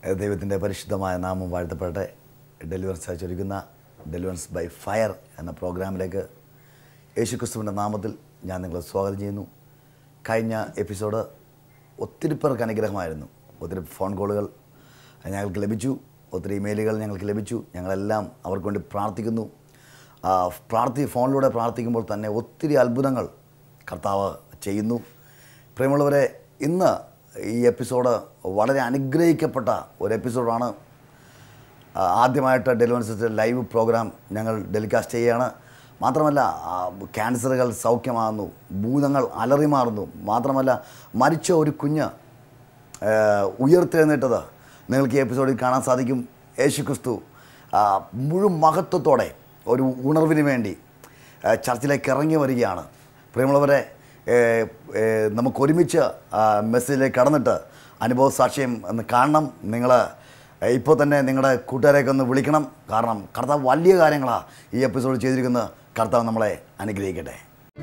ദൈവത്തിൻ്റെ പരിശുദ്ധമായ നാമം വാഴ്ത്തപ്പെടട്ടെ ഡെലിവൻസ് അയച്ചൊരുക്കുന്ന ഡെലിവൻസ് ബൈ ഫയർ എന്ന പ്രോഗ്രാമിലേക്ക് യേശുക്രിസ്തുവിൻ്റെ നാമത്തിൽ ഞാൻ നിങ്ങളെ സ്വാഗതം ചെയ്യുന്നു കഴിഞ്ഞ എപ്പിസോഡ് ഒത്തിരി പേർക്ക് അനുഗ്രഹമായിരുന്നു ഒത്തിരി ഫോൺ കോളുകൾ ഞങ്ങൾക്ക് ലഭിച്ചു ഒത്തിരി ഇമെയിലുകൾ ഞങ്ങൾക്ക് ലഭിച്ചു ഞങ്ങളെല്ലാം അവർക്ക് വേണ്ടി പ്രാർത്ഥിക്കുന്നു ആ, പ്രാർത്ഥി ഫോണിലൂടെ പ്രാർത്ഥിക്കുമ്പോൾ തന്നെ ഒത്തിരി അത്ഭുതങ്ങൾ കർത്താവ് ചെയ്യുന്നു പ്രിയമുള്ളവരെ ഇന്ന് ഈ എപ്പിസോഡ് വളരെ അനുഗ്രഹിക്കപ്പെട്ട ഒരു എപ്പിസോഡാണ് ആ, ആദ്യമായിട്ട് ഡെലിവൻസ് ലൈവ് പ്രോഗ്രാം ഞങ്ങൾ ടെലികാസ്റ്റ് ചെയ്യുകയാണ് മാത്രമല്ല ആ, ക്യാൻസറുകൾ സൗഖ്യമാകുന്നു ഭൂതങ്ങൾ അലറിമാറുന്നു മാത്രമല്ല മരിച്ച ഒരു കുഞ്ഞ് ആ, ഉയർത്തെഴുന്നേറ്റത് നിങ്ങൾക്ക് ഈ എപ്പിസോഡിൽ കാണാൻ സാധിക്കും യേശു ക്രിസ്തു ആ, മുഴു മഹത്വത്തോടെ ഒരു ഉണർവിന് വേണ്ടി ആ, ചർച്ചിലേക്ക് ഇറങ്ങി വരികയാണ് പ്രിയമുള്ളവരെ ഏ, ഏ, നമുക്ക് ഒരുമിച്ച് ആ, മെസ്സേജിലേക്ക് കടന്നിട്ട് അനുഭവ സാക്ഷ്യം ഒന്ന് കാണണം നിങ്ങൾ ഇപ്പോൾ തന്നെ നിങ്ങളുടെ കൂട്ടുകാരെയൊക്കെ ഒന്ന് വിളിക്കണം കാരണം കർത്താവ് വലിയ കാര്യങ്ങളാണ് ഈ എപ്പിസോഡ് ചെയ്തിരിക്കുന്നത് കർത്താവ് നമ്മളെ അനുഗ്രഹിക്കട്ടെ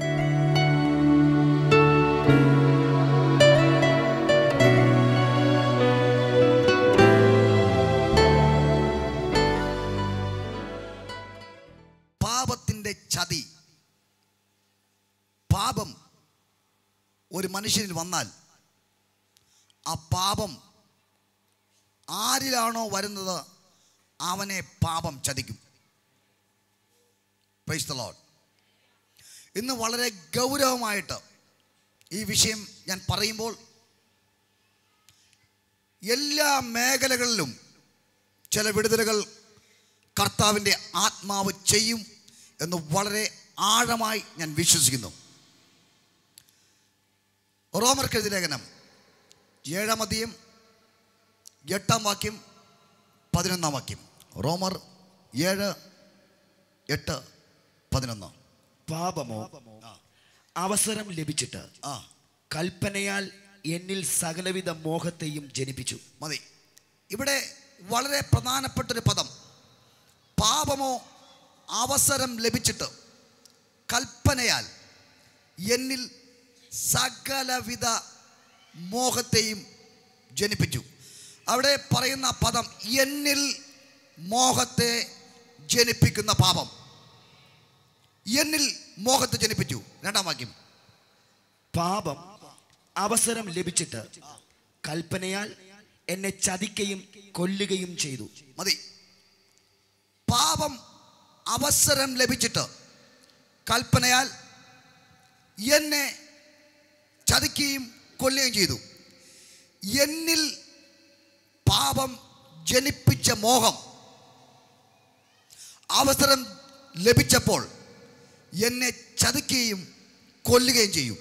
പാപത്തിൻ്റെ ചതി പാപം ഒരു മനുഷ്യനിൽ വന്നാൽ ആ പാപം ആരിലാണോ വരുന്നത് അവനെ പാപം ചതിക്കും പ്രൈസ് ദ ലോർഡ് ഇന്ന് വളരെ ഗൗരവമായിട്ട് ഈ വിഷയം ഞാൻ പറയുമ്പോൾ എല്ലാ മേഖലകളിലും ചില വിടുതലുകൾ കർത്താവിൻ്റെ ആത്മാവ് ചെയ്യും എന്ന് വളരെ ആഴമായി ഞാൻ വിശ്വസിക്കുന്നു റോമർക്കെഴുതി ലേഖനം ഏഴാം അധികം എട്ടാം വാക്യം പതിനൊന്നാം വാക്യം റോമർ ഏഴ് എട്ട് പതിനൊന്ന് പാപമോ അവസരം ലഭിച്ചിട്ട് ആ കൽപ്പനയാൽ എന്നിൽ സകലവിധ മോഹത്തെയും ജനിപ്പിച്ചു മതി ഇവിടെ വളരെ പ്രധാനപ്പെട്ടൊരു പദം പാപമോ അവസരം ലഭിച്ചിട്ട് കൽപ്പനയാൽ എന്നിൽ സകലവിധ മോഹത്തെയും ജനിപ്പിച്ചു അവിടെ പറയുന്ന പദം എന്നിൽ മോഹത്തെ ജനിപ്പിക്കുന്ന പാപം എന്നിൽ മോഹത്തെ ജനിപ്പിച്ചു രണ്ടാം വാക്യം പാപം അവസരം ലഭിച്ചിട്ട് കൽപ്പനയാൽ എന്നെ ചതിക്കുകയും കൊല്ലുകയും ചെയ്തു മതി പാപം അവസരം ലഭിച്ചിട്ട് കൽപ്പനയാൽ എന്നെ ചതിക്കുകയും കൊല്ലുകയും ചെയ്തു എന്നിൽ പാപം ജനിപ്പിച്ച മോഹം അവസരം ലഭിച്ചപ്പോൾ എന്നെ ചതിക്കുകയും കൊല്ലുകയും ചെയ്യും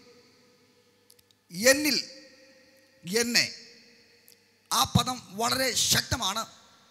എന്നിൽ എന്നെ ആ പദം വളരെ ശക്തമാണ്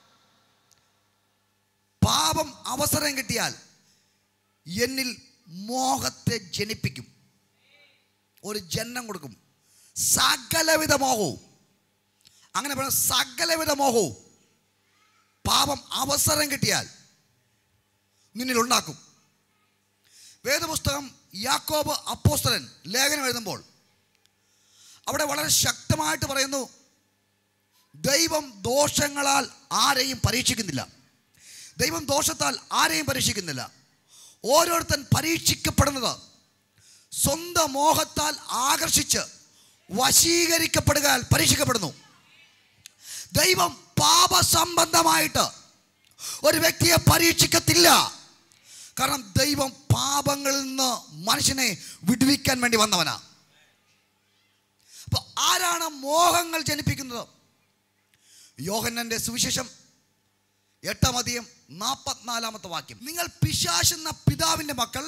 പാപം അവസരം കിട്ടിയാൽ എന്നിൽ മോഹത്തെ ജനിപ്പിക്കും ഒരു ജന്മം കൊടുക്കും സകലവിധ മോഹവും അങ്ങനെ പറഞ്ഞ സകലവിധ മോഹവും പാപം അവസരം കിട്ടിയാൽ നിന്നിൽ ഉണ്ടാക്കും വേദപുസ്തകം യാക്കോബ് അപ്പോസ്തലൻ ലേഖനം എഴുതുമ്പോൾ അവിടെ വളരെ ശക്തമായിട്ട് പറയുന്നു ദൈവം ദോഷങ്ങളാൽ ആരെയും പരീക്ഷിക്കുന്നില്ല ദൈവം ദോഷത്താൽ ആരെയും പരീക്ഷിക്കുന്നില്ല ഓരോരുത്തൻ പരീക്ഷിക്കപ്പെടുന്നത് സ്വന്തം മോഹത്താൽ ആകർഷിച്ച് വശീകരിക്കപ്പെടുക പരീക്ഷിക്കപ്പെടുന്നു ദൈവം പാപസംബന്ധമായിട്ട് ഒരു വ്യക്തിയെ പരീക്ഷിക്കത്തില്ല കാരണം ദൈവം പാപങ്ങളിൽ നിന്ന് മനുഷ്യനെ വിടുവിക്കാൻ വേണ്ടി വന്നവനാ അപ്പൊ ആരാണ് മോഹങ്ങൾ ജനിപ്പിക്കുന്നത് യോഹന്നന്റെ സുവിശേഷം എട്ടാം അധികം നാൽപ്പത്തിനാലാമത്തെ വാക്യം നിങ്ങൾ പിശാശെന്ന പിതാവിൻ്റെ മക്കൾ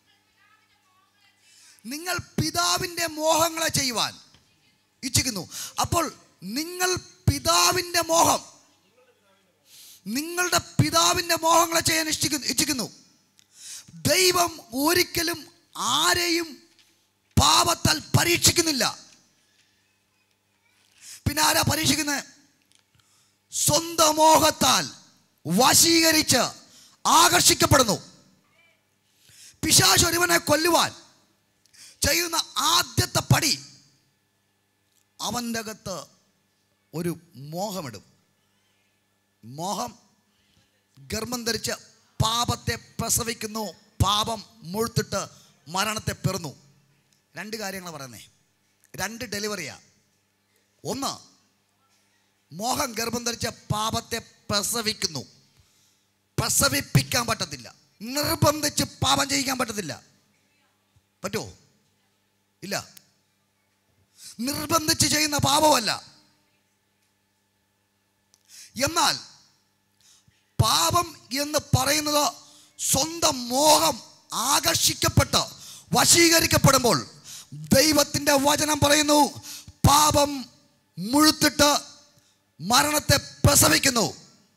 നിങ്ങൾ പിതാവിൻ്റെ മോഹങ്ങളെ ചെയ്യുവാൻ ഇച്ഛിക്കുന്നു അപ്പോൾ നിങ്ങൾ പിതാവിൻ്റെ മോഹം നിങ്ങളുടെ പിതാവിൻ്റെ മോഹങ്ങളെ ചെയ്യാൻ ഇഷ്ടിക്കുന്നു ഇച്ഛിക്കുന്നു ദൈവം ഒരിക്കലും ആരെയും പാപത്താൽ പരീക്ഷിക്കുന്നില്ല പിന്നെ ആരാ പരീക്ഷിക്കുന്നത് സ്വന്തം മോഹത്താൽ വശീകരിച്ച് ആകർഷിക്കപ്പെടുന്നു പിശാശ് ഒരുവനെ കൊല്ലുവാൻ ചെയ്യുന്ന ആദ്യത്തെ പടി അവൻ്റെ അകത്ത് ഒരു മോഹമിടും മോഹം ഗർഭം ധരിച്ച് പാപത്തെ പ്രസവിക്കുന്നു പാപം മുഴുത്തിട്ട് മരണത്തെ പെറുന്നു രണ്ട് കാര്യങ്ങൾ പറയുന്നേ രണ്ട് ഡെലിവറിയാ ഒന്ന് മോഹം ഗർഭം ധരിച്ച പാപത്തെ പ്രസവിക്കുന്നു പ്രസവിപ്പിക്കാൻ പറ്റത്തില്ല നിർബന്ധിച്ച് പാപം ചെയ്യിക്കാൻ പറ്റത്തില്ല പറ്റുമോ ഇല്ല നിർബന്ധിച്ച് ചെയ്യുന്ന പാപമല്ല എന്നാൽ പാപം എന്ന് പറയുന്നത് സ്വന്തം മോഹം ആകർഷിക്കപ്പെട്ട് വശീകരിക്കപ്പെടുമ്പോൾ ദൈവത്തിൻ്റെ വചനം പറയുന്നു പാപം മുഴുത്തിട്ട് മരണത്തെ പ്രസവിക്കുന്നു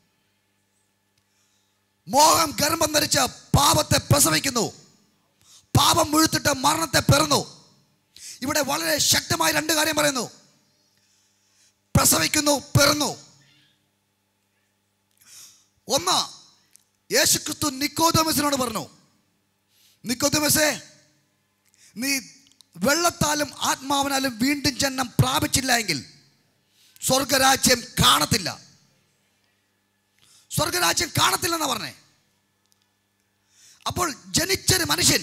മോഹം ഗർഭം ധരിച്ച് പാപത്തെ പ്രസവിക്കുന്നു പാപം മുഴുത്തിട്ട് മരണത്തെ പെറുന്നു ഇവിടെ വളരെ ശക്തമായ രണ്ട് കാര്യം പറയുന്നു പ്രസവിക്കുന്നു പെറുന്നു ഒന്ന് യേശുക്രിസ്തു നിക്കോദമസിനോട് പറഞ്ഞു നിക്കോദമസേ നീ വെള്ളത്താലും ആത്മാവിനാലും വീണ്ടും ജന്മം പ്രാപിച്ചില്ല എങ്കിൽ സ്വർഗരാജ്യം കാണത്തില്ല സ്വർഗരാജ്യം കാണത്തില്ലെന്നാ പറഞ്ഞേ അപ്പോൾ ജനിച്ചൊരു മനുഷ്യൻ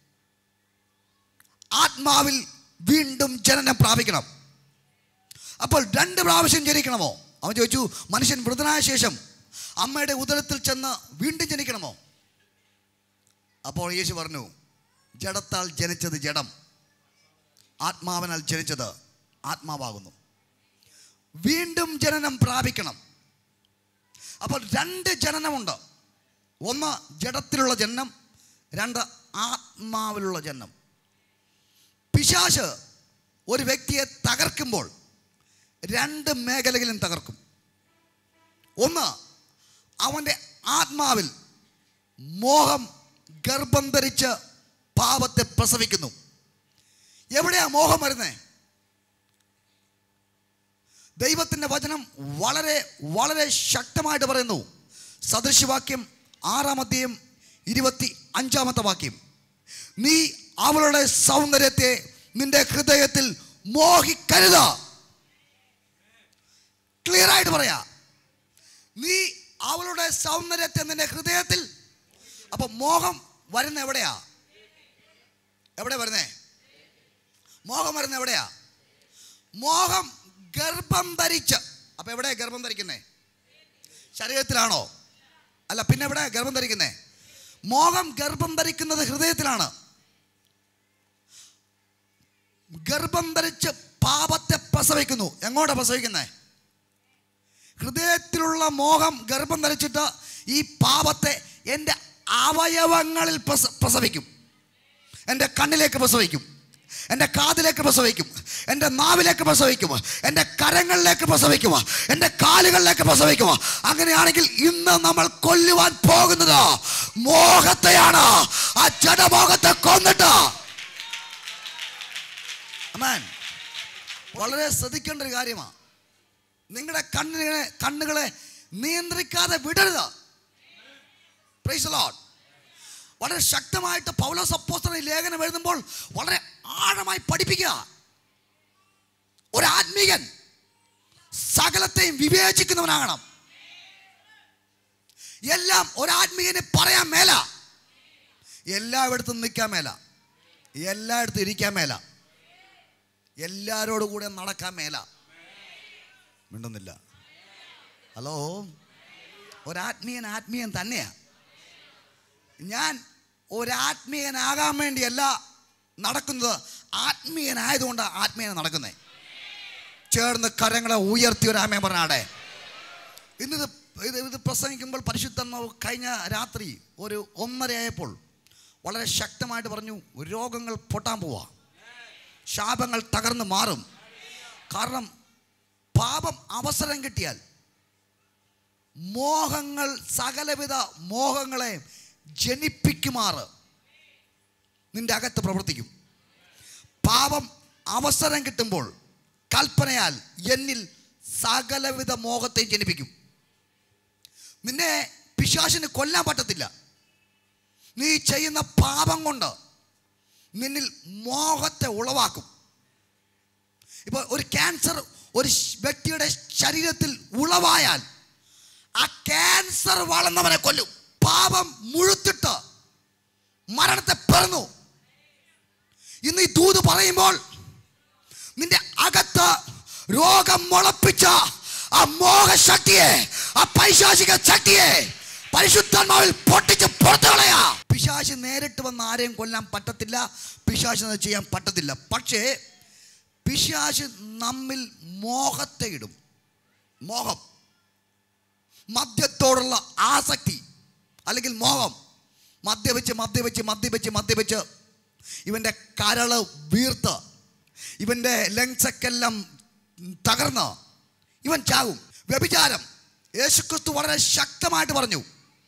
ആത്മാവിൽ വീണ്ടും ജനനം പ്രാപിക്കണം അപ്പോൾ രണ്ട് പ്രാവശ്യം ജനിക്കണമോ അവൻ ചോദിച്ചു മനുഷ്യൻ വൃതനായ ശേഷം അമ്മയുടെ ഉദരത്തിൽ ചെന്ന് വീണ്ടും ജനിക്കണമോ അപ്പോൾ യേശു പറഞ്ഞു ജഡത്താൽ ജനിച്ചത് ജഡം ആത്മാവിനാൽ ജനിച്ചത് ആത്മാവാകുന്നു വീണ്ടും ജനനം പ്രാപിക്കണം അപ്പോൾ രണ്ട് ജനനമുണ്ട് ഒന്ന് ജഡത്തിലുള്ള ജനനം രണ്ട് ആത്മാവിലുള്ള ജനനം പിശാശ് ഒരു വ്യക്തിയെ തകർക്കുമ്പോൾ രണ്ട് മേഖലകളിലും തകർക്കും ഒന്ന് അവൻ്റെ ആത്മാവിൽ മോഹം ഗർഭം ധരിച്ച് പാപത്തെ പ്രസവിക്കുന്നു എവിടെയാ മോഹം വരുന്നേ ദൈവത്തിൻ്റെ വചനം വളരെ വളരെ ശക്തമായിട്ട് പറയുന്നു സദൃശവാക്യം ആറാമത്തെയും ഇരുപത്തി അഞ്ചാമത്തെ വാക്യം നീ അവളുടെ സൗന്ദര്യത്തെ നിന്റെ ഹൃദയത്തിൽ മോഹിക്കരുത് ക്ലിയർ ആയിട്ട് പറയാ നീ അവളുടെ സൗന്ദര്യത്തെ നിന്റെ ഹൃദയത്തിൽ അപ്പൊ മോഹം വരുന്ന എവിടെയാ എവിടെ വരുന്നേ മോഹം വരുന്ന എവിടെയാ മോഹം ഗർഭം ധരിച്ച് അപ്പൊ എവിടെയാ ഗർഭം ധരിക്കുന്നേ ശരീരത്തിലാണോ അല്ല പിന്നെ എവിടെ ഗർഭം ധരിക്കുന്നേ മോഹം ഗർഭം ധരിക്കുന്നത് ഹൃദയത്തിലാണ് ഗർഭം ധരിച്ച് പാപത്തെ പ്രസവിക്കുന്നു എങ്ങോട്ടാ പ്രസവിക്കുന്നേ ഹൃദയത്തിലുള്ള മോഹം ഗർഭം ധരിച്ചിട്ട് ഈ പാപത്തെ എൻ്റെ അവയവങ്ങളിൽ പ്രസ- പ്രസവിക്കും എൻ്റെ കണ്ണിലേക്ക് പ്രസവിക്കും എൻ്റെ കാതിലേക്ക് പ്രസവിക്കും എൻ്റെ നാവിലേക്ക് പ്രസവിക്കും എൻ്റെ കരങ്ങളിലേക്ക് പ്രസവിക്കും എൻ്റെ കാലുകളിലേക്ക് പ്രസവിക്കും അങ്ങനെയാണെങ്കിൽ ഇന്ന് നമ്മൾ കൊല്ലുവാൻ പോകുന്നത് മോഹത്തെയാണ് ആ ജഡമോഹത്തെ കൊന്നിട്ട് അമാൻ വളരെ ശ്രദ്ധിക്കേണ്ട ഒരു കാര്യമാണ് നിങ്ങളുടെ കണ്ണിനെ കണ്ണുകളെ നിയന്ത്രിക്കാതെ വിടരുത് പ്രൈസ് ലോഡ് വളരെ ശക്തമായിട്ട് പൗലോസ് അപ്പോസ്തലൻ ഈ ലേഖനം എഴുതുമ്പോൾ വളരെ ആഴമായി പഠിപ്പിക്കുക ഒരു ആത്മീകൻ സകലത്തെയും വിവേചിക്കുന്നവനാകണം എല്ലാം ഒരാത്മീകന് പറയാൻ മേല എല്ലായിടത്തും നിൽക്കാൻ മേല എല്ലായിടത്തും ഇരിക്കാൻ മേല എല്ലാരോടും കൂടെ നടക്കാൻ മേല മിണ്ടുന്നില്ല ഹലോ ഒരാത്മീയൻ ആത്മീയൻ തന്നെയാ ഞാൻ ഒരാത്മീയനാകാൻ വേണ്ടിയല്ല നടക്കുന്നത് ആത്മീയനായതുകൊണ്ടാണ് ആത്മീയന നടക്കുന്നത് ചേർന്ന് കരങ്ങളെ ഉയർത്തി ഒരു ആമയം പറഞ്ഞാടെ ഇന്നിത് ഇത് ഇത് പ്രസംഗിക്കുമ്പോൾ പരിശുദ്ധ കഴിഞ്ഞ രാത്രി ഒരു ഒന്നരയായപ്പോൾ വളരെ ശക്തമായിട്ട് പറഞ്ഞു രോഗങ്ങൾ പൊട്ടാൻ പോവാ ശാപങ്ങൾ തകർന്ന് മാറും കാരണം പാപം അവസരം കിട്ടിയാൽ മോഹങ്ങൾ സകലവിധ മോഹങ്ങളെ ജനിപ്പിക്കുമാറ് നിന്റെ അകത്ത് പ്രവർത്തിക്കും പാപം അവസരം കിട്ടുമ്പോൾ കൽപ്പനയാൽ എന്നിൽ സകലവിധ മോഹത്തെയും ജനിപ്പിക്കും നിന്നെ പിശാശിന് കൊല്ലാൻ പറ്റത്തില്ല നീ ചെയ്യുന്ന പാപം കൊണ്ട് നിന്നിൽ മോഹത്തെ ഉളവാക്കും ഇപ്പോൾ ഒരു ക്യാൻസർ ഒരു ശ്- വ്യക്തിയുടെ ശരീരത്തിൽ ഉളവായാൽ ആ ക്യാൻസർ വളർന്നവനെ കൊല്ലും പാപം മുഴുത്തിട്ട് മരണത്തെ പിറന്നു ഇന്ന് ഈ ദൂത് പറയുമ്പോൾ നിന്റെ അകത്ത് രോഗം മുളപ്പിച്ച ആ മോഹശക്തിയെ ആ പൈശാചിക ശക്തിയെ പരിശുദ്ധാത്മാവിൽ പൊട്ടിച്ച് പുറത്തു കളയാ പിശാശ് നേരിട്ട് വന്ന് ആരെയും കൊല്ലാൻ പറ്റത്തില്ല പിശാശ് അത് ചെയ്യാൻ പറ്റത്തില്ല പക്ഷേ പിശാശ് നമ്മിൽ മോഹത്തെ ഇടും മോഹം മദ്യത്തോടുള്ള ആസക്തി അല്ലെങ്കിൽ മോഹം മദ്യപിച്ച് മദ്യപിച്ച് മദ്യപിച്ച് മദ്യപിച്ച് ഇവൻ്റെ കരള് വീർത്ത് ഇവൻ്റെ ലങ്സൊക്കെല്ലാം തകർന്ന് ഇവൻ ചാകും വ്യഭിചാരം യേശുക്രിസ്തു വളരെ ശക്തമായിട്ട് പറഞ്ഞു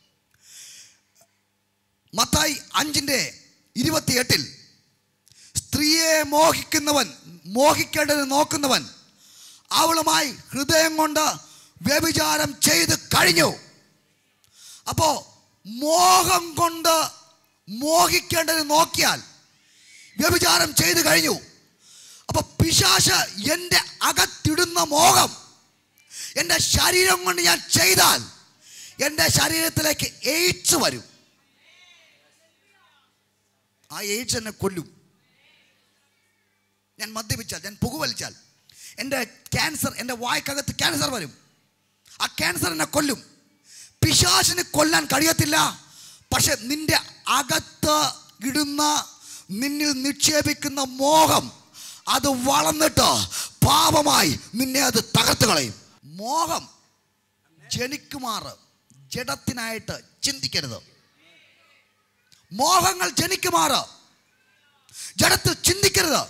മത്തായി അഞ്ചിൻ്റെ ഇരുപത്തിയെട്ടിൽ സ്ത്രീയെ മോഹിക്കുന്നവൻ മോഹിക്കേണ്ടത് നോക്കുന്നവൻ അവളുമായി ഹൃദയം കൊണ്ട് വ്യഭിചാരം ചെയ്ത് കഴിഞ്ഞു അപ്പോ മോഹം കൊണ്ട് മോഹിക്കേണ്ടത് നോക്കിയാൽ വ്യഭിചാരം ചെയ്തു കഴിഞ്ഞു അപ്പൊ പിശാശ് എൻ്റെ അകത്തിടുന്ന മോഹം എൻ്റെ ശരീരം കൊണ്ട് ഞാൻ ചെയ്താൽ എൻ്റെ ശരീരത്തിലേക്ക് എയ്ഡ്സ് വരും ആ എയ്ഡ്സ് എന്നെ കൊല്ലും ഞാൻ മദ്യപിച്ചാൽ ഞാൻ പുകവലിച്ചാൽ എൻ്റെ ക്യാൻസർ എൻ്റെ വായ്ക്കകത്ത് ക്യാൻസർ വരും ആ ക്യാൻസർ എന്നെ കൊല്ലും പിശാചിന് കൊല്ലാൻ കഴിയത്തില്ല പക്ഷെ നിന്റെ അകത്ത് ഇടുന്ന നിന്നിൽ നിക്ഷേപിക്കുന്ന മോഹം അത് വളർന്നിട്ട് പാപമായി നിന്നെ അത് തകർത്ത് കളയും മോഹം ജനിക്കുമാറ് ജഡത്തിനായിട്ട് ചിന്തിക്കരുത് മോഹങ്ങൾ ജനിക്കുമാറ് ജഡത്തിൽ ചിന്തിക്കരുത്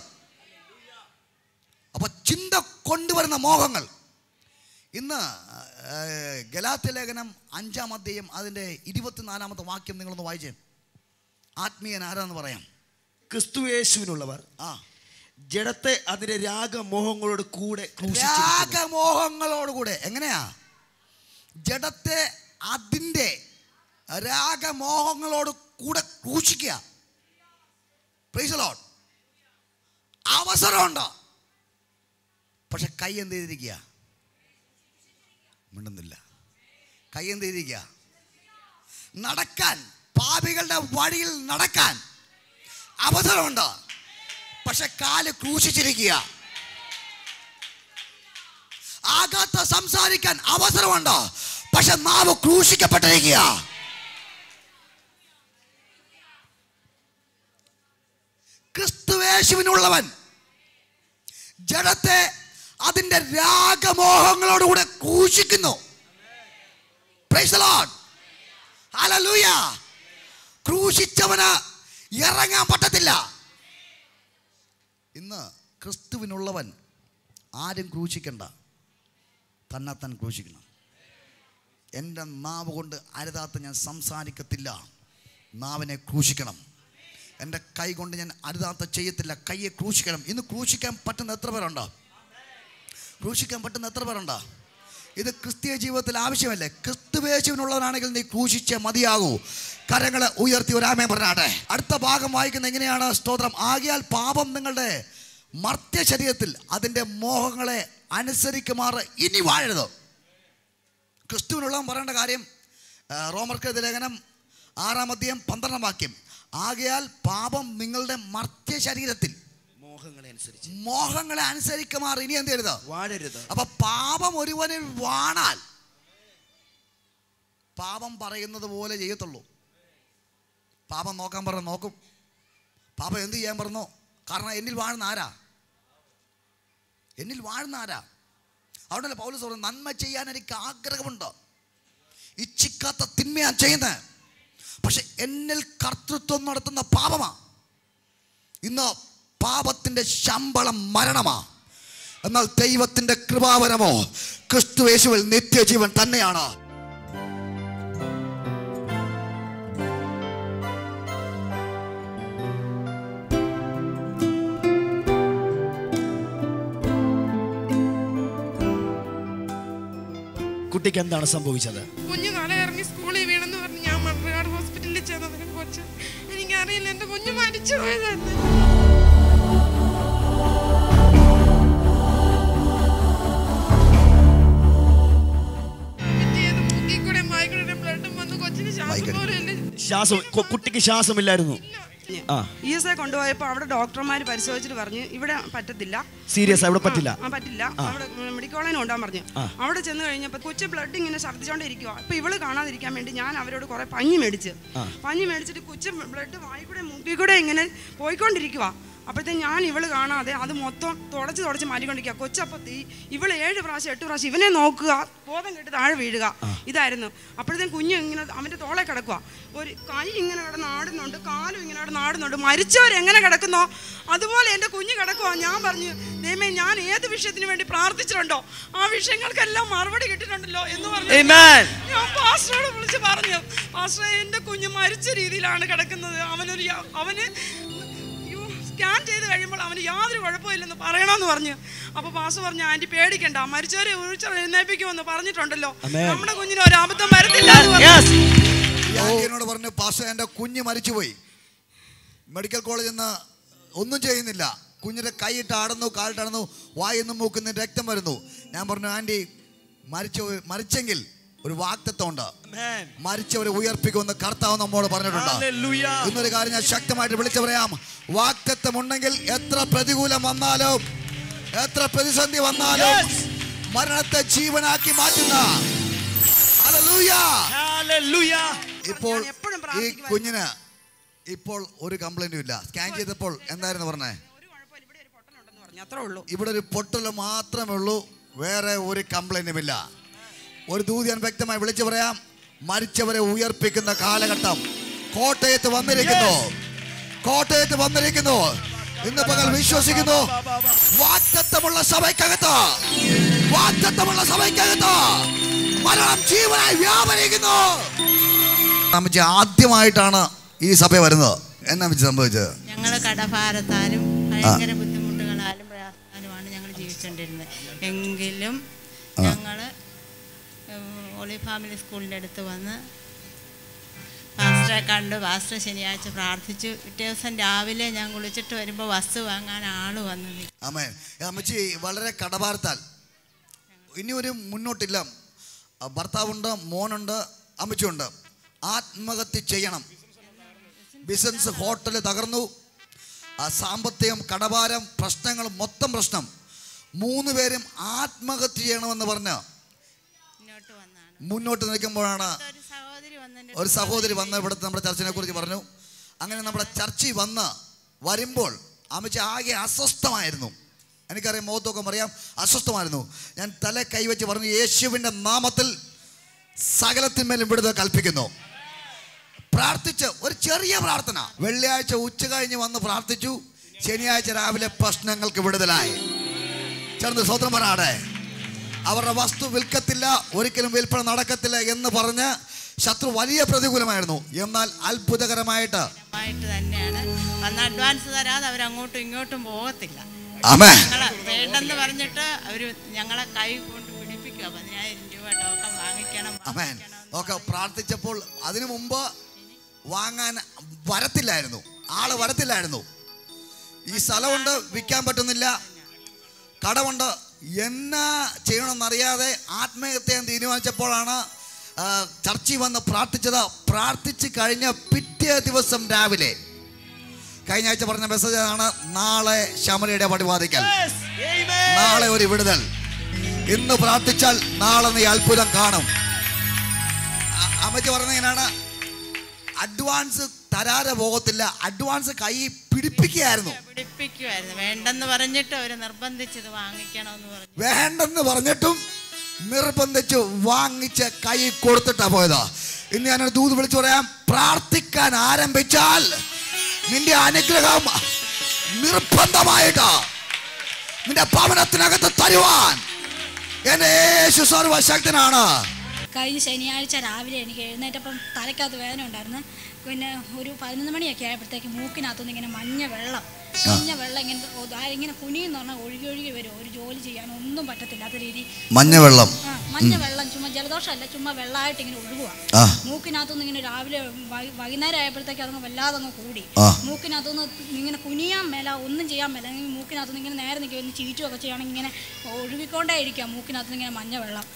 അപ്പൊ ചിന്ത കൊണ്ടുവരുന്ന മോഹങ്ങൾ ഇന്ന് ഏർ, ഗലാത്യ ലേഖനം അഞ്ചാം അധ്യായം അതിൻ്റെ ഇരുപത്തിനാലാമത്തെ വാക്യം നിങ്ങളൊന്ന് വായിച്ചേ ആത്മീയൻ ആരാന്ന് പറയാം ക്രിസ്തുയേശുവിനുള്ളവർ ആ ജഡത്തെ അതിന്റെ രാഗമോഹങ്ങളോട് കൂടെ ക്രൂശിച്ചിരിക്കുന്നു. രാഗമോഹങ്ങളോടുകൂടെ എങ്ങനെയാ ജഡത്തെ അതിൻ്റെ രാഗമോഹങ്ങളോട് കൂടെ ക്രൂശിക്കുക Praise the Lord. അവസരമുണ്ട് പക്ഷെ കൈ എന്ത് ചെയ്തിരിക്കുക മിണ്ടുന്നില്ല കൈ എന്ത് ചെയ്തിരിക്കുക നടക്കാൻ പാപികളുടെ വഴിയിൽ നടക്കാൻ അവസരമുണ്ട് പക്ഷെ കാല് ക്രൂശിച്ചിരിക്കുക ആകാത്ത സംസാരിക്കാൻ അവസരമുണ്ട് പക്ഷെ നാവ് ക്രൂശിക്കപ്പെട്ടിരിക്കുക ക്രിസ്തുവേശുവിനുള്ളവൻ ജഡത്തെ അതിന്റെ രാഗമോഹങ്ങളോടുകൂടെ ക്രൂശിക്കുന്നു Praise the Lord. Hallelujah. ക്രൂശിച്ചവന് ഇറങ്ങാൻ പറ്റത്തില്ല ഇന്ന് ക്രിസ്തുവിനുള്ളവൻ ആരും ക്രൂശിക്കണ്ട തന്നെത്താൻ ക്രൂശിക്കണം എൻ്റെ നാവ് കൊണ്ട് അരുതാത്ത ഞാൻ സംസാരിക്കത്തില്ല നാവിനെ ക്രൂശിക്കണം എൻ്റെ കൈ കൊണ്ട് ഞാൻ അരുതാത്ത ചെയ്യത്തില്ല കൈയെ ക്രൂശിക്കണം ഇന്ന് ക്രൂശിക്കാൻ പറ്റുന്ന എത്ര പേരുണ്ടോ ക്രൂശിക്കാൻ പറ്റുന്ന എത്ര പേരുണ്ടോ ഇത് ക്രിസ്തീയ ജീവിതത്തിൽ ആവശ്യമല്ലേ ക്രിസ്തുവേശുവിനുള്ളവനാണെങ്കിൽ നീ ക്രൂശിച്ചേ മതിയാകൂ കരങ്ങളെ ഉയർത്തി ഒരാമേ പറഞ്ഞാട്ടെ അടുത്ത ഭാഗം വായിക്കുന്ന എങ്ങനെയാണ് സ്തോത്രം ആകിയാൽ പാപം നിങ്ങളുടെ മർത്യ ശരീരത്തിൽ അതിൻ്റെ മോഹങ്ങളെ അനുസരിക്കുമാറ് ഇനി വാഴരുത് ക്രിസ്തുവിനുള്ളവൻ പറയേണ്ട കാര്യം ആ, റോമർക്ക് ലേഖനം ആറാം അധ്യായം പന്ത്രണ്ടാം വാക്യം ആകയാൽ പാപം നിങ്ങളുടെ മർത്യ ശരീരത്തിൽ മോഹങ്ങളെ അനുസരിച്ച് മോഹങ്ങളെ അനുസരിക്കുമാർ ഇനി എന്ത് ചെയ്യരുത് വാഴരുത് അപ്പൊ പാപം ഒരുവനിൽ വാണാൽ പാപം പറയുന്നത് പോലെ ചെയ്യത്തുള്ളൂ പാപം നോക്കാൻ പറഞ്ഞ നോക്കും പാപം എന്ത് ചെയ്യാൻ പറഞ്ഞു കാരണം എന്നിൽ വാഴുന്ന ആരാ എന്നിൽ വാഴുന്ന ആരാ അവിടെ പൗലസ് പറഞ്ഞു നന്മ ചെയ്യാൻ എനിക്ക് ആഗ്രഹമുണ്ട് ഇച്ഛിക്കാത്ത തിന്മയാ ചെയ്യുന്നത് പക്ഷെ എന്നിൽ കർത്തൃത്വം നടത്തുന്ന പാപമാ ഇന്ന് പാപത്തിന്റെ ശമ്പളം മരണമാ എന്നാൽ ദൈവത്തിന്റെ കൃപാവരമോ ക്രിസ്തു യേശുവിൽ നിത്യജീവൻ തന്നെയാണ് കുട്ടിക്ക് എന്താണ് സംഭവിച്ചത് കുഞ്ഞു നാളെ ഇറങ്ങി സ്കൂളിൽ വീണെന്ന് പറഞ്ഞ് ഞാൻ മണ്ണാട് ഹോസ്പിറ്റലിൽ ചെന്നതിനെ കുറിച്ച് എനിക്കറിയില്ല എൻ്റെ കുഞ്ഞു മരിച്ചു പോയതെന്ന് പിറ്റേന്ന് മൂക്കിൽ എനിക്ക് ശ്വാസം മൈക്കടി. പോലും ഇല്ല. ശ്വാസം കൊ- കുട്ടിക്ക് ശ്വാസമില്ലായിരുന്നു ആ ഇ എസ് ഐ കൊണ്ടുപോയപ്പോൾ അവിടെ ഡോക്ടർമാർ പരിശോധിച്ചിട്ട് പറഞ്ഞു ഇവിടെ പറ്റത്തില്ല സീരിയസ് അവിടെ പറ്റില്ല ആ പറ്റില്ല അവിടെ മെഡിക്കൽ കോളേജിൽ കൊണ്ടാൻ പറഞ്ഞു അവിടെ ചെന്ന് കഴിഞ്ഞപ്പോൾ കൊച്ചു ബ്ലഡ് ഇങ്ങനെ ഛർദ്ദിച്ചോണ്ടിരിക്കുക അപ്പൊ ഇവള് കാണാതിരിക്കാൻ വേണ്ടി ഞാൻ അവരോട് കുറെ പഞ്ഞി മേടിച്ച് പഞ്ഞി മേടിച്ചിട്ട് കൊച്ചു ബ്ലഡ് വായി കൂടെ മൂക്കി കൂടെ ഇങ്ങനെ പോയിക്കൊണ്ടിരിക്കുക അപ്പോഴത്തെ ഞാൻ ഇവള് കാണാതെ അത് മൊത്തം തുടച്ച് തുടച്ച് മാറ്റിക്കൊണ്ടിരിക്കുക കൊച്ചപ്പം തീ ഇവള് ഏഴ് പ്രാവശ്യം എട്ട് പ്രാവശ്യം ഇവനെ നോക്കുക ബോധം കെട്ട് താഴെ വീഴുക ഇതായിരുന്നു അപ്പോഴത്തേക്കും കുഞ്ഞ് ഇങ്ങനെ അവൻ്റെ തോളെ കിടക്കുക ഒരു കൈ ഇങ്ങനെ കിടന്ന് ആടുന്നുണ്ട് കാലും ഇങ്ങനെ കിടന്ന് ആടുന്നുണ്ട് മരിച്ചവർ എങ്ങനെ കിടക്കുന്നോ അതുപോലെ എൻ്റെ കുഞ്ഞ് കിടക്കുക ഞാൻ പറഞ്ഞു ദൈവമേ ഞാൻ ഏത് വിഷയത്തിന് വേണ്ടി പ്രാർത്ഥിച്ചിട്ടുണ്ടോ ആ വിഷയങ്ങൾക്കെല്ലാം മറുപടി കിട്ടിയിട്ടുണ്ടല്ലോ എന്ന് പറഞ്ഞു Amen. ഞാൻ പാസ്റ്ററോട് വിളിച്ച് പറഞ്ഞു പാസ്റ്ററെ എൻ്റെ കുഞ്ഞ് മരിച്ച രീതിയിലാണ് കിടക്കുന്നത് അവനൊരു യാ- അവന് സ്കാൻ ചെയ്ത് കഴിയുമ്പോൾ അവന് യാതൊരു കുഴപ്പമില്ലെന്ന് പറയണമെന്ന് പറഞ്ഞു അപ്പൊ പാസ്റ്റർ പറഞ്ഞു ആന്റി പേടിക്കണ്ട മരിച്ചവരെ ഉഴിച്ചർ എഴുന്നേപ്പിക്കുമെന്ന് പറഞ്ഞിട്ടുണ്ടല്ലോ Amen. നമ്മുടെ കുഞ്ഞിന് ഒരു അബദ്ധം വരത്തില്ല എന്ന് പറഞ്ഞു. Yes. ഈ ആന്റിയോട് പറഞ്ഞു പാസ്റ്റ എൻ്റെ കുഞ്ഞ് മരിച്ചുപോയി മെഡിക്കൽ കോളേജിൽ നിന്ന് ഒന്നും ചെയ്യുന്നില്ല കുഞ്ഞിൻ്റെ കൈയിട്ട് ആടുന്നു കാലിട്ടാടുന്നു വായിന്ന് മൂക്കുന്ന രക്തം വരുന്നു ഞാൻ പറഞ്ഞു ആൻറ്റി മരിച്ചു മരിച്ചെങ്കിൽ ഒരു വാക്തത്വം ഉണ്ട് Amen. മരിച്ചവരെ ഉയർപ്പിക്കുമെന്ന് കർത്താവ് നമ്മോട് പറഞ്ഞിട്ടുണ്ട് Hallelujah. ഇന്നൊരു കാര്യം ഞാൻ ശക്തമായിട്ട് വിളിച്ചു പറയാം വാക്തത്വം ഉണ്ടെങ്കിൽ എത്ര പ്രതികൂലം വന്നാലും എത്ര പ്രതിസന്ധി വന്നാലും Yes. മരണത്തെ ജീവനാക്കി മാറ്റുന്ന Hallelujah. Hallelujah. ഇപ്പോൾ ഞാൻ എപ്പോഴും ഈ പ്രാർത്ഥിക്കുമായിരുന്നു. കുഞ്ഞിന് ഇപ്പോൾ ഒരു കംപ്ലൈന്റും ഇല്ല സ്കാൻ ചെയ്തപ്പോൾ എന്തായിരുന്നു പറഞ്ഞേ ഒരു കുഴപ്പമില്ല ഇവിടെ ഒരു പൊട്ടലുണ്ടെന്ന് പറഞ്ഞു അത്രേ ഉള്ളൂ ഇവിടെ ഒരു പൊട്ടൽ മാത്രമേ ഉള്ളൂ വേറെ ഒരു കംപ്ലൈന്റും ഇല്ല ഒരു ദൂതി ഞാൻ വ്യക്തമായി വിളിച്ചു പറയാം മരിച്ചവരെ ഉയർപ്പിക്കുന്ന കാലഘട്ടം കോട്ടയത്ത് വന്നിരിക്കുന്നു കോട്ടയത്ത് വന്നിരിക്കുന്നു ഇന്ന് പകൽ വിശ്വസിക്കുന്നു വാക്തത്വമുള്ള സഭയ്ക്കകത്ത് വാക്തത്വമുള്ള സഭയ്ക്കകത്ത് മരണം ജീവനായി വ്യാപരിക്കുന്നു അമ്മച്ചി ആദ്യമായിട്ടാണ് ഈ സഭ വരുന്നത് എന്നാ അമ്മച്ചി സംഭവിച്ചത് ഞങ്ങൾ കടഭാരത്താലും ഭയങ്കര ബുദ്ധിമുട്ടുകളാലും പ്രയാസത്താലുമാണ് ഞങ്ങൾ ജീവിച്ചുകൊണ്ടിരുന്നത് എങ്കിലും ഞങ്ങൾ ഒളി ഫാമിലി സ്കൂളിൻ്റെ അടുത്ത് വന്ന് പാസ്റ്ററെ കണ്ടു പാസ്റ്റർ ശനിയാഴ്ച പ്രാർത്ഥിച്ചു പിറ്റേ ദിവസം രാവിലെ ഞാൻ കുളിച്ചിട്ട് വരുമ്പോൾ വസ്തു വാങ്ങാൻ ആൾ വന്നു നിൽക്കും ആമേ അമ്മച്ചി വളരെ കടഭാരത്താൽ ഇനി ഒരു മുന്നോട്ടില്ല ആ, ഭർത്താവുണ്ട് മോനുണ്ട് അമ്മച്ചിയുണ്ട് ആത്മഹത്യ ചെയ്യണം ബിസിനസ് ഹോട്ടൽ തകർന്നു ആ സാമ്പത്തികം കടഭാരം പ്രശ്നങ്ങൾ മൊത്തം പ്രശ്നം മൂന്ന് പേരും ആത്മഹത്യ ചെയ്യണമെന്ന് പറഞ്ഞ് മുന്നോട്ട് വന്നാണ് മുന്നോട്ട് നിൽക്കുമ്പോഴാണ് ഒരു സഹോദരി വന്നിട്ട് ഒരു സഹോദരി വന്ന് ഇവിടുത്തെ നമ്മുടെ ചർച്ചിനെ കുറിച്ച് പറഞ്ഞു അങ്ങനെ നമ്മുടെ ചർച്ചിൽ വന്ന് വരുമ്പോൾ അമ്മച്ചി ആകെ അസ്വസ്ഥമായിരുന്നു എനിക്കറിയാം മുഖത്തൊക്കെ അറിയാം അസ്വസ്ഥമായിരുന്നു ഞാൻ തല കൈവച്ച് പറഞ്ഞു യേശുവിൻ്റെ നാമത്തിൽ സകലത്തിന്മേലും വിടുതൽ കൽപ്പിക്കുന്നു പ്രാർത്ഥിച്ച് ഒരു ചെറിയ പ്രാർത്ഥന വെള്ളിയാഴ്ച ഉച്ച കഴിഞ്ഞ് വന്ന് പ്രാർത്ഥിച്ചു ശനിയാഴ്ച രാവിലെ പ്രശ്നങ്ങൾക്ക് വിടുതലായി ചേർന്ന് സ്വതന്ത്രം പറയാടെ അവരുടെ വസ്തു വിൽക്കത്തില്ല ഒരിക്കലും വിൽപ്പന നടക്കത്തില്ല എന്ന് പറഞ്ഞ് ശത്രു വലിയ പ്രതികൂലമായിരുന്നു എന്നാൽ അത്ഭുതകരമായിട്ട് ആയിട്ട് തന്നെയാണ് വന്ന് അഡ്വാൻസ് തരാതെ അവർ അങ്ങോട്ടും ഇങ്ങോട്ടും പോകത്തില്ല ആമേ ഞങ്ങളെ വേണ്ടെന്ന് പറഞ്ഞിട്ട് അവർ ഞങ്ങളെ കൈ കൊണ്ട് പിടിപ്പിക്കുക പതിനായിരം രൂപ ടോക്കൺ വാങ്ങിക്കണം അമേൻ വാങ്ങിക്കണം ഒക്കെ പ്രാർത്ഥിച്ചപ്പോൾ അതിനു മുമ്പ് വാങ്ങാൻ വരത്തില്ലായിരുന്നു ആള് വരത്തില്ലായിരുന്നു ഈ സ്ഥലമുണ്ട് വിൽക്കാൻ പറ്റുന്നില്ല കടമുണ്ട് എന്നാ ചെയ്യണമെന്നറിയാതെ ആത്മഹത്യ ചെയ്യാൻ തീരുമാനിച്ചപ്പോഴാണ് ആ, ചർച്ചിൽ വന്ന് പ്രാർത്ഥിച്ചത് പ്രാർത്ഥിച്ച് കഴിഞ്ഞ പിറ്റേ ദിവസം രാവിലെ കഴിഞ്ഞ ആഴ്ച പറഞ്ഞ മെസ്സേജ് ആണ് നാളെ ശമരിയുടെ പടിവാദിക്കൽ Yes. Amen. നാളെ ഒരു വിടുതൽ ഇന്ന് പ്രാർത്ഥിച്ചാൽ നാളെ നീ അത്ഭുതം കാണും അ- അമ്മച്ചി പറഞ്ഞതിനാണ് അഡ്വാൻസ് തരാതെ പോകത്തില്ല അഡ്വാൻസ് കൈ പിടിപ്പിക്കുകയായിരുന്നു പിടിപ്പിക്കുമായിരുന്നു വേണ്ടെന്ന് പറഞ്ഞിട്ട് അവർ നിർബന്ധിച്ചത് വാങ്ങിക്കണമെന്ന് പറഞ്ഞു വേണ്ടെന്ന് പറഞ്ഞിട്ടും നിർബന്ധിച്ച് വാങ്ങിച്ച് കൈ കൊടുത്തിട്ടാ പോയത് ഇന്ന് ഞാനൊരു ദൂത് വിളിച്ചു പറയാം പ്രാർത്ഥിക്കാൻ ആരംഭിച്ചാൽ നിന്റെ അനുഗ്രഹം നിർബന്ധമായിട്ട് നിന്റെ ഭവനത്തിനകത്ത് തരുവാൻ എന്റെ യേശു സർവശക്തനാണ് കഴിഞ്ഞ ശനിയാഴ്ച രാവിലെ എനിക്ക് എഴുന്നേറ്റപ്പം തലയ്ക്കകത്ത് വേദന ഉണ്ടായിരുന്നു പിന്നെ ഒരു പതിനൊന്ന് മണിയൊക്കെ ആയപ്പോഴത്തേക്ക് മൂക്കിനകത്തുനിന്ന് ഇങ്ങനെ മഞ്ഞ വെള്ളം മഞ്ഞ വെള്ളം ഇങ്ങനെ ഒ- ആ ഇങ്ങനെ കുനിയെന്ന് പറഞ്ഞാൽ ഒഴുകി ഒഴുകി വരും ഒരു ജോലി ചെയ്യാൻ ഒന്നും പറ്റത്തില്ലാത്ത രീതി മഞ്ഞവെള്ളം ആ മഞ്ഞ വെള്ളം ചുമ്മാ ജലദോഷമല്ല ചുമ്മാ വെള്ളമായിട്ട് ഇങ്ങനെ ഒഴുകുക ആ മൂക്കിനകത്തുനിന്ന് ഇങ്ങനെ രാവിലെ വൈ- വൈകുന്നേരം ആയപ്പോഴത്തേക്ക് അതങ്ങ് വല്ലാതെ അങ്ങ് കൂടി ആ. മൂക്കിനകത്തുനിന്ന് ഇങ്ങനെ കുനിയാൻ മേല ഒന്നും ചെയ്യാൻ മേല അല്ലെങ്കിൽ മൂക്കിനകത്തുനിന്ന് ഇങ്ങനെ നേരെ നിൽക്കുക ഒന്ന് ചീറ്റുമൊക്കെ ചെയ്യുകയാണെങ്കിൽ ഇങ്ങനെ ഒഴുകിക്കൊണ്ടേ ഇരിക്കുക മൂക്കിനകത്തുനിന്ന് ഇങ്ങനെ മഞ്ഞ വെള്ളം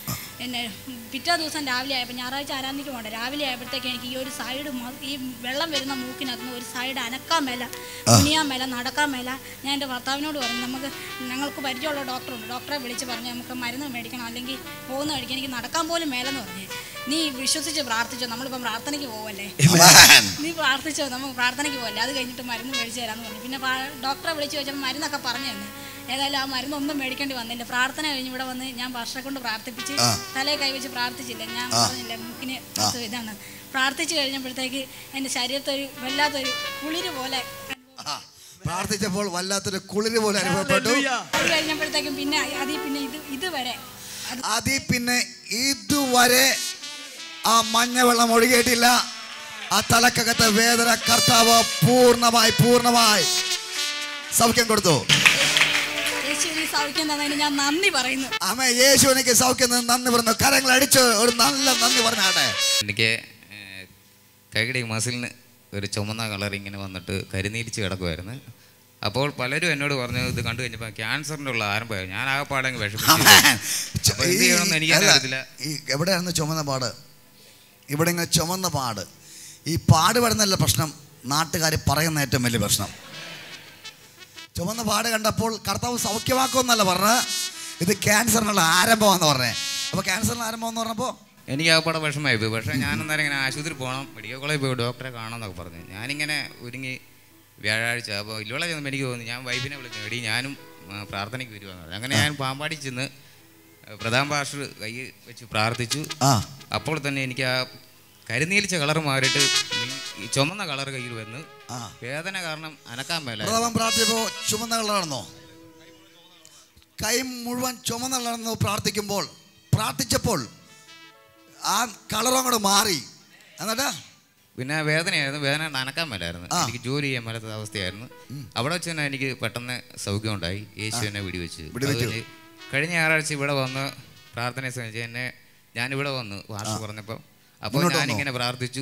പിന്നെ പിറ്റേ ദിവസം രാവിലെ ആയപ്പോൾ ഞായറാഴ്ച ആരാധിക്ക് പോകണ്ട രാവിലെ ആയപ്പോഴത്തേക്ക് എനിക്ക് ഈ ഒരു സൈഡ് ഈ വെള്ളം വരുന്ന മൂക്കിനകത്ത് നിന്ന് ഒരു സൈഡ് അനക്കാൻ മേല കുനിയാൻ മേല നടക്കാൻ മേല ഞാൻ എൻ്റെ ഭർത്താവിനോട് പറഞ്ഞു നമുക്ക് ഞങ്ങൾക്ക് പരിചയമുള്ള ഡോക്ടറുണ്ട് ഡോക്ടറെ വിളിച്ച് പറഞ്ഞ് നമുക്ക് മരുന്ന് മേടിക്കണം അല്ലെങ്കിൽ പോകുന്ന വഴിക്ക് എനിക്ക് നടക്കാൻ പോലും മേലെന്ന് പറഞ്ഞു നീ വിശ്വസിച്ച് പ്രാർത്ഥിച്ചോ നമ്മളിപ്പം പ്രാർത്ഥനയ്ക്ക് പോവല്ലേ നീ പ്രാർത്ഥിച്ചോ നമുക്ക് പ്രാർത്ഥനയ്ക്ക് പോകല്ലേ അത് കഴിഞ്ഞിട്ട് മരുന്ന് മേടിച്ച് തരാമെന്ന് പറഞ്ഞു പിന്നെ പാ- ഡോക്ടറെ വിളിച്ച് ചോദിച്ചപ്പോൾ മരുന്നൊക്കെ പറഞ്ഞു തന്നെ ഏതായാലും ആ മരുന്നൊന്നും മേടിക്കേണ്ടി വന്നില്ല പ്രാർത്ഥന കഴിഞ്ഞ് ഇവിടെ വന്ന് ഞാൻ പാസ്റ്ററെ കൊണ്ട് പ്രാർത്ഥിപ്പിച്ച് തലയെ കൈവച്ച് പ്രാർത്ഥിച്ചില്ല ഞാൻ പറഞ്ഞില്ല മുക്കിന് കുറച്ച് ഇതാണ് പ്രാർത്ഥിച്ച് കഴിഞ്ഞപ്പോഴത്തേക്ക് എൻ്റെ ശരീരത്തെ ഒരു വല്ലാത്തൊരു കുളിര് പോലെ ആ, പ്രാർത്ഥിച്ചപ്പോൾ വല്ലാത്തൊരു കുളിര് പോലെ അനുഭവപ്പെട്ടു അത് കഴിഞ്ഞപ്പോഴത്തേക്കും പിന്നെ അതിൽ പിന്നെ ഇത് ഇതുവരെ അത് അതിൽ പിന്നെ ഇതുവരെ ആ മഞ്ഞവെള്ളം ഒഴുകിയിട്ടില്ല ആ തലക്കകത്തെ വേദന കർത്താവ് പൂർണ്ണമായി പൂർണ്ണമായി സൗഖ്യം കൊടുത്തു യേശുവിനെ സൗഖ്യം തന്നതിന് ഞാൻ നന്ദി പറയുന്നു അമ്മ യേശു എനിക്ക് സൗഖ്യം തന്ന് നന്ദി പറഞ്ഞു കരങ്ങൾ അടിച്ച് ഒരു നല്ല നന്ദി പറഞ്ഞാട്ടെ എനിക്ക് ഏഹ്, കൈകടി മസിലിന് ഒരു ചുമന്ന കളർ ഇങ്ങനെ വന്നിട്ട് കരിനീരിച്ച് കിടക്കുമായിരുന്നു അപ്പോൾ പലരും എന്നോട് പറഞ്ഞു ഇത് കണ്ടു കഴിഞ്ഞപ്പോൾ ക്യാൻസറിൻ്റെ ഉള്ള ആരംഭമായി ഞാൻ ആകെപ്പാടങ്ങ് വിഷമിച്ചു ആമേൻ. അപ്പോൾ എന്ത് ചെയ്യണമെന്ന് എനിക്ക് അല്ല, അറിയത്തില്ല ഈ എവിടെയായിരുന്നു ചുമന്ന പാട് ഇവിടെ ഇങ്ങനെ ചുമന്ന പാട് ഈ പാട് വരുന്നല്ല പ്രശ്നം നാട്ടുകാർ പറയുന്ന ഏറ്റവും വലിയ പ്രശ്നം ചുമന്ന പാട് കണ്ടപ്പോൾ കർത്താവ് സൗഖ്യമാക്കുമെന്നല്ല പറഞ്ഞത് ഇത് ക്യാൻസറിനുള്ള ആരംഭമാണെന്ന് പറഞ്ഞേ അപ്പോൾ ക്യാൻസറിനുള്ള ആരംഭം എന്ന് പറഞ്ഞപ്പോൾ എനിക്ക് ആകെപ്പാടെ വിഷമമായി പോയി പക്ഷേ ഞാൻ അന്നേരം ഇങ്ങനെ ആശുപത്രി പോകണം മെഡിക്കൽ കോളേജിൽ പോയി ഡോക്ടറെ കാണണം എന്നൊക്കെ പറഞ്ഞു ഞാനിങ്ങനെ ഒരുങ്ങി വ്യാഴാഴ്ച അപ്പോൾ ഇല്ലോളെ ചെന്നപ്പോൾ എനിക്ക് തോന്നി ഞാൻ വൈഫിനെ വിളിച്ചു എടി ഞാനും ആ, പ്രാർത്ഥനയ്ക്ക് വരുവാന്ന് പറഞ്ഞു അങ്ങനെ ഞാൻ പാമ്പാടി ചെന്ന് പ്രധാൻ പാസ്റ്റർ കൈ വെച്ച് പ്രാർത്ഥിച്ചു ആ അപ്പോൾ തന്നെ എനിക്ക് ആ കരിനീലിച്ച കളർ മാറിയിട്ട് ഈ ചുമന്ന കളർ കയ്യിൽ വന്ന് ആ. വേദന കാരണം അനക്കാൻ മേല പ്രഥമം പ്രാർത്ഥിച്ചപ്പോൾ ചുമന്ന കളറാണെന്നോ കൈ മുഴുവൻ ചുമന്ന കളറെന്ന് പ്രാർത്ഥിക്കുമ്പോൾ പ്രാർത്ഥിച്ചപ്പോൾ ആ കളറും അങ്ങോട്ട് മാറി എന്നിട്ട് പിന്നെ വേദനയായിരുന്നു വേദന നനക്കാൻ മേലായിരുന്നു ആ. എനിക്ക് ജോലി ചെയ്യാൻ മേലാത്ത അവസ്ഥയായിരുന്നു അവിടെ വെച്ച് തന്നെ എനിക്ക് പെട്ടെന്ന് സൗഖ്യം ഉണ്ടായി യേശു എന്നെ വെടിവെച്ച് വെടിവെച്ചു. അത് കഴിഞ്ഞ് കഴിഞ്ഞ ഞായറാഴ്ച ഇവിടെ വന്ന് പ്രാർത്ഥനയെ ശ്രമിച്ചു എന്നെ ഞാനിവിടെ വന്നു ഭാഷ പറഞ്ഞപ്പോൾ അപ്പോൾ മുന്നോട്ട് ഞാനിങ്ങനെ പ്രാർത്ഥിച്ചു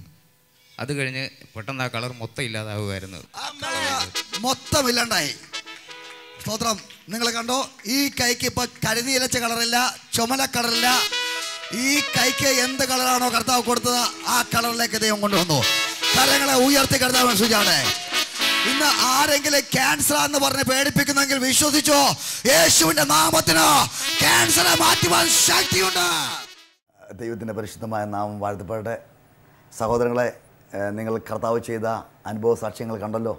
അത് കഴിഞ്ഞ് പെട്ടെന്ന് ആ കളർ മൊത്തം ഇല്ലാതാവുമായിരുന്നു ആ കളറ് മൊത്തം ഇല്ലാണ്ടായി സ്തോത്രം നിങ്ങൾ കണ്ടോ ഈ കൈക്ക് ഇപ്പൊ കരിനീലച്ച കളറില്ല ചുമല കളറില്ല ഈ കൈക്ക് എന്ത് കളറാണോ കർത്താവ് കൊടുത്തത് ആ കളറിലേക്ക് ദൈവം കൊണ്ടുവന്നു കരങ്ങളെ ഉയർത്തി കർത്താവ് സൂചാണ് ഇന്ന് ആരെങ്കിലും ക്യാൻസർ എന്ന് പറഞ്ഞ് പേടിപ്പിക്കുന്നെങ്കിൽ വിശ്വസിച്ചോ യേശുവിന്റെ നാമത്തിന് ക്യാൻസറെ മാറ്റുവാൻ ശക്തിയുണ്ട് ദൈവത്തിൻ്റെ പരിശുദ്ധമായ നാമം വാഴ്ത്തപ്പെടട്ടെ സഹോദരങ്ങളെ ഏഹ് നിങ്ങൾ കർത്താവ് ചെയ്ത അനുഭവ സാക്ഷ്യങ്ങൾ കണ്ടല്ലോ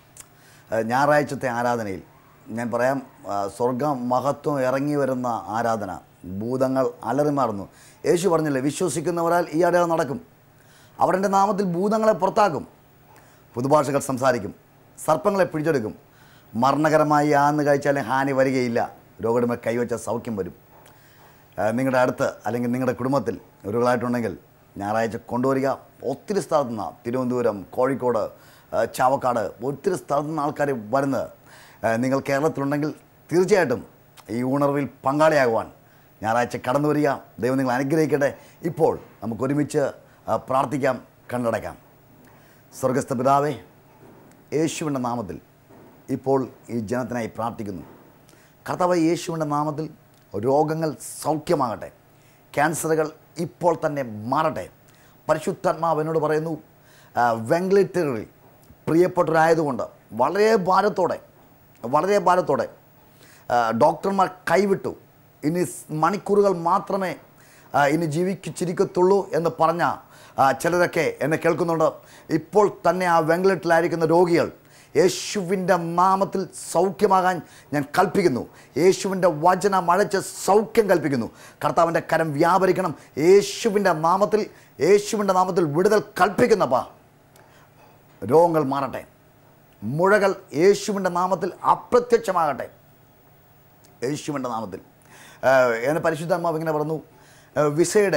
ഏഹ് ഞായറാഴ്ചത്തെ ആരാധനയിൽ ഞാൻ പറയാം ആ, സ്വർഗം മഹത്വം ഇറങ്ങി വരുന്ന ആരാധന ഭൂതങ്ങൾ അലറിമാറുന്നു യേശു പറഞ്ഞില്ലേ വിശ്വസിക്കുന്നവരാൽ ഈ അടയാളം നടക്കും അവരുടെ നാമത്തിൽ ഭൂതങ്ങളെ പുറത്താക്കും പുതുഭാഷകൾ സംസാരിക്കും സർപ്പങ്ങളെ പിടിച്ചെടുക്കും മരണകരമായി ആന്ന് കഴിച്ചാലും ഹാനി വരികയില്ല രോഗിടുമേ കൈവച്ച സൗഖ്യം വരും ഏഹ് നിങ്ങളുടെ അടുത്ത് അല്ലെങ്കിൽ നിങ്ങളുടെ കുടുംബത്തിൽ രോഗികളായിട്ടുണ്ടെങ്കിൽ ഞായറാഴ്ച കൊണ്ടുവരിക ഒത്തിരി സ്ഥലത്തു നിന്ന് തിരുവനന്തപുരം കോഴിക്കോട് ഏഹ് ചാവക്കാട് ഒത്തിരി സ്ഥലത്തു നിന്ന് ആൾക്കാർ വരുന്നത് ഏഹ് നിങ്ങൾ കേരളത്തിലുണ്ടെങ്കിൽ തീർച്ചയായിട്ടും ഈ ഉണർവിൽ പങ്കാളിയാകുവാൻ ഞായറാഴ്ച കടന്നു വരിക ദൈവം നിങ്ങൾ അനുഗ്രഹിക്കട്ടെ ഇപ്പോൾ നമുക്ക് ഒരുമിച്ച് ഏഹ് പ്രാർത്ഥിക്കാം കണ്ണടയ്ക്കാം സ്വർഗസ്ഥ പിതാവേ യേശുവിൻ്റെ നാമത്തിൽ ഇപ്പോൾ ഈ ജനത്തിനായി പ്രാർത്ഥിക്കുന്നു കർത്താവ് യേശുവിൻ്റെ നാമത്തിൽ രോഗങ്ങൾ സൗഖ്യമാകട്ടെ ക്യാൻസറുകൾ ഇപ്പോൾ തന്നെ മാറട്ടെ പരിശുദ്ധാത്മാവ് എന്നോട് പറയുന്നു വെന്റിലേറ്ററിൽ പ്രിയപ്പെട്ടവരായതുകൊണ്ട് വളരെ ഭാരത്തോടെ വളരെ ഭാരത്തോടെ ആ, ഡോക്ടർമാർ കൈവിട്ടു ഇനി സ് മണിക്കൂറുകൾ മാത്രമേ ആ, ഇനി ജീവിച്ചിരിക്കത്തുള്ളൂ എന്ന് പറഞ്ഞ ആ, ചിലരൊക്കെ എന്നെ കേൾക്കുന്നുണ്ട് ഇപ്പോൾ തന്നെ ആ വെന്റിലേറ്ററിലായിരിക്കുന്ന രോഗികൾ യേശുവിൻ്റെ നാമത്തിൽ സൗഖ്യമാകാൻ ഞാൻ കൽപ്പിക്കുന്നു യേശുവിൻ്റെ വചനം അഴച്ച് സൗഖ്യം കൽപ്പിക്കുന്നു കർത്താവിൻ്റെ കരം വ്യാപരിക്കണം യേശുവിൻ്റെ നാമത്തിൽ യേശുവിൻ്റെ നാമത്തിൽ വിടുതൽ കൽപ്പിക്കുന്നപ്പാ രോഗങ്ങൾ മാറട്ടെ മുഴകൾ യേശുവിൻ്റെ നാമത്തിൽ അപ്രത്യക്ഷമാകട്ടെ യേശുവിൻ്റെ നാമത്തിൽ ഏഹ് എന്നെ പരിശുദ്ധാത്മാവ് ഇങ്ങനെ പറഞ്ഞു ഏഹ് വിസയുടെ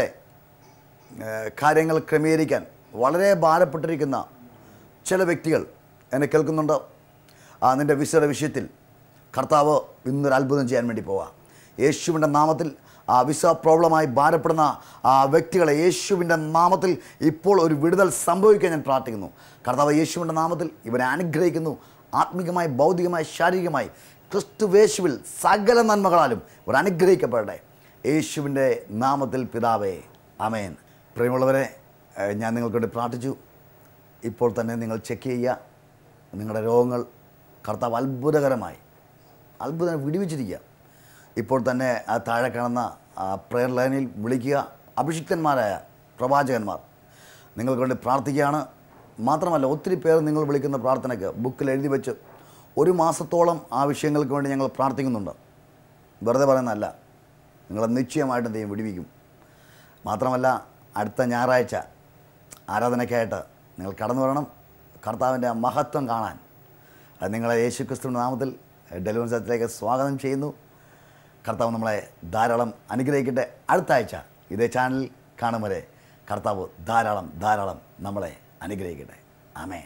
ഏഹ് കാര്യങ്ങൾ ക്രമീകരിക്കാൻ വളരെ ഭാരപ്പെട്ടിരിക്കുന്ന ചില വ്യക്തികൾ എന്നെ കേൾക്കുന്നുണ്ട് ആ നിൻ്റെ വിസയുടെ വിഷയത്തിൽ കർത്താവ് ഇന്നൊരു അത്ഭുതം ചെയ്യാൻ വേണ്ടി പോവാം യേശുവിൻ്റെ നാമത്തിൽ ആ വിസ പ്രോബ്ലമായി ഭാരപ്പെടുന്ന ആ വ്യക്തികളെ യേശുവിൻ്റെ നാമത്തിൽ ഇപ്പോൾ ഒരു വിടുതൽ സംഭവിക്കാൻ ഞാൻ പ്രാർത്ഥിക്കുന്നു കർത്താവ് യേശുവിൻ്റെ നാമത്തിൽ ഇവരെ അനുഗ്രഹിക്കുന്നു ആത്മികമായി ഭൗതികമായി ശാരീരികമായി ക്രിസ്തുവേശുവിൽ സകല നന്മകളാലും ഇവർ അനുഗ്രഹിക്കപ്പെടട്ടെ യേശുവിൻ്റെ നാമത്തിൽ പിതാവേ അമേൻ പ്രിയമുള്ളവരെ ഏഹ് ഞാൻ നിങ്ങൾക്ക് വേണ്ടി പ്രാർത്ഥിച്ചു ഇപ്പോൾ തന്നെ നിങ്ങൾ ചെക്ക് ചെയ്യുക നിങ്ങളുടെ രോഗങ്ങൾ കർത്താവ് അത്ഭുതകരമായി അത്ഭുതം വിടിവിച്ചിരിക്കുക ഇപ്പോൾ തന്നെ ആ താഴെ കാണുന്ന പ്രെയർ ലൈനിൽ വിളിക്കുക അഭിഷിക്തന്മാരായ പ്രവാചകന്മാർ നിങ്ങൾക്ക് വേണ്ടി പ്രാർത്ഥിക്കുകയാണ് മാത്രമല്ല ഒത്തിരി പേർ നിങ്ങൾ വിളിക്കുന്ന പ്രാർത്ഥനയ്ക്ക് ബുക്കിൽ എഴുതി വെച്ച് ഒരു മാസത്തോളം ആ വിഷയങ്ങൾക്ക് വേണ്ടി ഞങ്ങൾ പ്രാർത്ഥിക്കുന്നുണ്ട് വെറുതെ പറയുന്നതല്ല നിങ്ങളെ നിശ്ചയമായിട്ടും ദൈവം വിടിവിക്കും മാത്രമല്ല അടുത്ത ഞായറാഴ്ച ആരാധനയ്ക്കായിട്ട് നിങ്ങൾ കടന്നു വരണം കർത്താവിൻ്റെ മഹത്വം കാണാൻ അത് നിങ്ങളെ യേശു ക്രിസ്തുവിൻ്റെ നാമത്തിൽ ഡെലിവറി സ്ഥലത്തിലേക്ക് സ്വാഗതം ചെയ്യുന്നു കർത്താവ് നമ്മളെ ധാരാളം അനുഗ്രഹിക്കട്ടെ അടുത്ത ആഴ്ച ഇതേ ചാനലിൽ കാണും വരെ കർത്താവ് ധാരാളം ധാരാളം നമ്മളെ അനുഗ്രഹിക്കട്ടെ ആമേൻ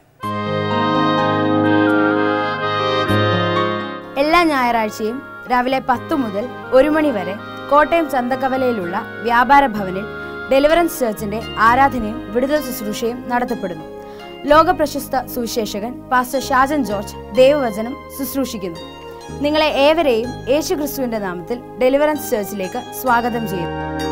എല്ലാ ഞായറാഴ്ചയും രാവിലെ പത്തു മുതൽ ഒരു മണി വരെ കോട്ടയം ചന്തക്കവലയിലുള്ള വ്യാപാര ഭവനിൽ ഡെലിവറൻസ് ചർച്ചിന്റെ ആരാധനയും വിടുതൽ ശുശ്രൂഷയും നടത്തപ്പെടുന്നു ലോക പ്രശസ്ത സുവിശേഷകൻ പാസ്റ്റർ ഷാജൻ ജോർജ് ദൈവവചനം ശുശ്രൂഷിക്കുന്നു നിങ്ങളെ ഏവരെയും യേശുക്രിസ്തുവിന്റെ നാമത്തിൽ ഡെലിവറൻസ് ചർച്ചിലേക്ക് സ്വാഗതം ചെയ്യുന്നു